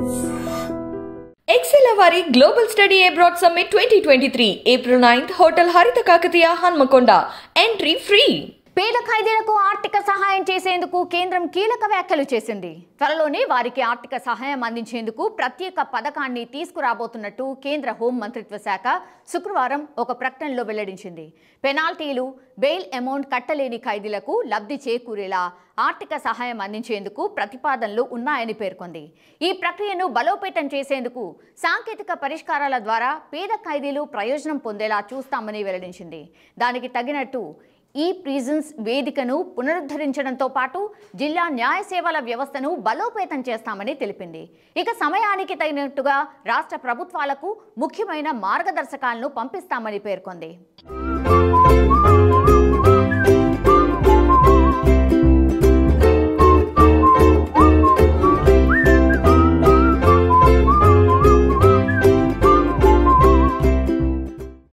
XL వారి global study abroad summit twenty twenty three April ninth hotel Haritha Kakatiya Hanamkonda entry free పేద ఖైదీలకు ఆర్థిక సహాయం చేసేందుకు కేంద్రం కీలక వ్యాఖ్యలు చేసింది త్వరలోనే వారికి ఆర్థిక సహాయం అందించేందుకు ప్రత్యేక పథకాన్ని తీసుకురాబోతున్నట్టు కేంద్ర హోం మంత్రిత్వ శాఖ శుక్రవారం ఒక ప్రకటనలో వెల్లడించింది పెనాల్టీలు బెయిల్ అమౌంట్ కట్టలేని ఖైదీలకు లబ్ధి చేకూరేలా ఆర్థిక సహాయం అందించేందుకు ప్రతిపాదనలు ఉన్నాయని పేర్కొంది ఈ ప్రక్రియను బలోపేతం చేసేందుకు సాంకేతిక పరిష్కారాల ద్వారా పేద ఖైదీలు ప్రయోజనం పొందేలా చూస్తామని వెల్లడించింది దానికి తగినట్టు ఈ ప్రిజన్స్ వేదికను పునరుద్ధరించడంతో పాటు జిల్లా న్యాయ సేవల వ్యవస్థను బలోపేతం చేస్తామని తెలిపింది ఇక సమయానికి తగినట్టుగా రాష్ట్ర ప్రభుత్వాలకు ముఖ్యమైన మార్గదర్శకాలను పంపిస్తామని పేర్కొంది